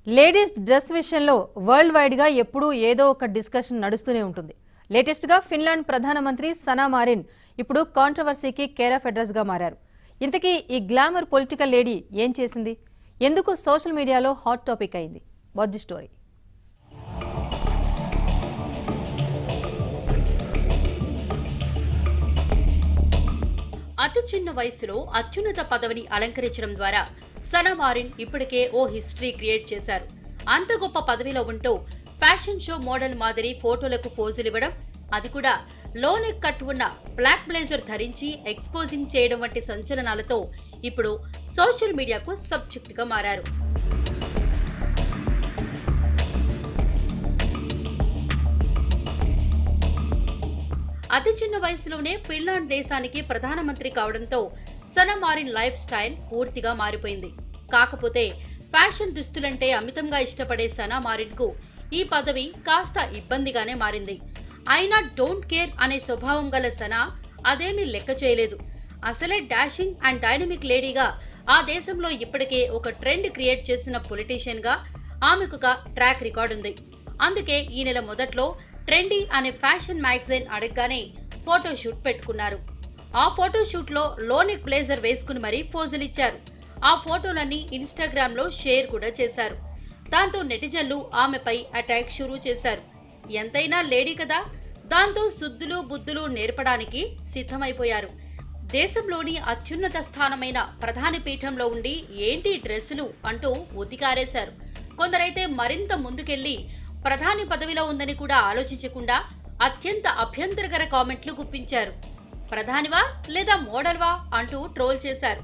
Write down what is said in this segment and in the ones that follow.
ladies dress విషయంలో world వైడ్గా ఎప్పుడూ ఏదో ఒక డిస్కషన్ నడుస్తూనే ఉంటుంది లేటెస్ట్గా ఫిన్లాండ్ ప్రధానమంత్రి సనా మారిన్ ఇప్పుడు కాంట్రవర్సీకి కేర్ ఆఫ్ అడ్రస్గా మారారు ఇంతకీ ఈ గ్లామర్ పొలిటికల్ లేడీ ఏం చేసింది ఎందుకు సోషల్ మీడియాలో హాట్ టాపిక్ అయింది వాట్ ది స్టోరీ అతి చిన్న వయసులో అత్యున్నత పదవిని అలంకరించడం ద్వారా సనా మారిన్ ఇప్పటికే ఓ హిస్టరీ క్రియేట్ చేశారు అంత గొప్ప పదవిలో ఉంటూ ఫ్యాషన్ షో మోడల్ మాదిరి ఫోటోలకు ఫోజులు ఇవ్వడం అది కూడా లోనెక్ కట్ ఉన్న బ్లాక్ బ్లేజర్ ధరించి ఎక్స్పోజింగ్ చేయడం వంటి సంచలనాలతో ఇప్పుడు సోషల్ మీడియాకు సబ్జెక్ట్ గా మారారు అతి చిన్న వయసులోనే ఫిన్లాండ్ దేశానికి ప్రధానమంత్రి కావడంతో సన మారిన్ లైఫ్ స్టైల్ పూర్తిగా మారిపోయింది కాకపోతే ఫ్యాషన్ దుస్తులంటే అమితంగా ఇష్టపడే సనా మారిన్ కు ఈ పదవి కాస్త ఇబ్బందిగానే మారింది అయినా డోంట్ కేర్ అనే స్వభావం గల సనా అదేమీ లెక్క చేయలేదు అసలే డాషింగ్ అండ్ డైనమిక్ లేడీగా ఆ దేశంలో ఇప్పటికే ఒక ట్రెండ్ క్రియేట్ చేసిన పొలిటీషియన్ గా ఆమెకు ట్రాక్ రికార్డ్ ఉంది అందుకే ఈ నెల మొదట్లో ట్రెండీ అనే ఫ్యాషన్ మ్యాగజైన్ అడగగానే ఫోటోషూట్ పెట్టుకున్నారు ఆ ఫోటోషూట్ లో లోనిక్ బ్లేజర్ వేసుకుని మరీ పోజులిచ్చారు ఆ ఫోటోలన్నీ ఇన్స్టాగ్రామ్ లో షేర్ కూడా చేశారు దాంతో నెటిజన్లు ఆమెపై అటాక్ షురూ చేశారు ఎంతైనా లేడీ కదా దాంతో శుద్ధులు బుద్ధులు నేర్పడానికి సిద్ధమైపోయారు దేశంలోని అత్యున్నత స్థానమైన ప్రధాని పీఠంలో ఉండి ఏంటి డ్రెస్సులు అంటూ ఉతికారేశారు కొందరైతే మరింత ముందుకెళ్లి ప్రధాని పదవిలో ఉందని కూడా ఆలోచించకుండా అత్యంత అభ్యంతరకర కామెంట్లు గుప్పించారు ప్రధానివా లేదా మోడల్వా అంటూ ట్రోల్ చేశారు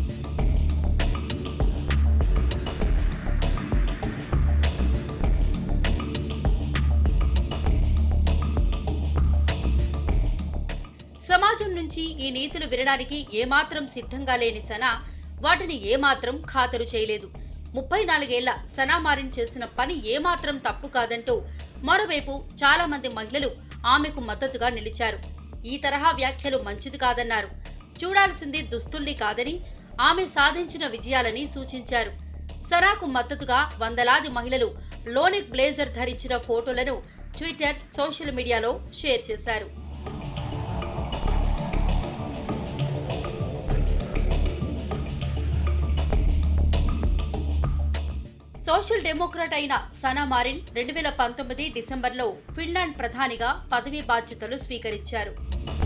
సమాజం నుంచి ఈ నీతులు వినడానికి ఏమాత్రం సిద్ధంగా లేని సనా వాటిని ఏమాత్రం ఖాతరు చేయలేదు ముప్పై నాలుగేళ్ల సనా మారిన్ చేసిన పని ఏమాత్రం తప్పు కాదంటూ మరోవైపు చాలా మంది మహిళలు ఆమెకు మద్దతుగా నిలిచారు ఈ తరహా వ్యాఖ్యలు మంచిది కాదన్నారు చూడాల్సింది దుస్తుల్ని కాదని ఆమె సాధించిన విజయాలని సూచించారు సనాకు మద్దతుగా వందలాది మహిళలు లోనిక్ బ్లేజర్ ధరించిన ఫోటోలను ట్విట్టర్ సోషల్ మీడియాలో షేర్ చేశారు సోషల్ డెమోక్రాట్ అయిన సనా మారిన్ రెండు వేల పంతొమ్మిది డిసెంబర్లో ఫిన్లాండ్ ప్రధానిగా పదవీ బాధ్యతలు స్వీకరించారు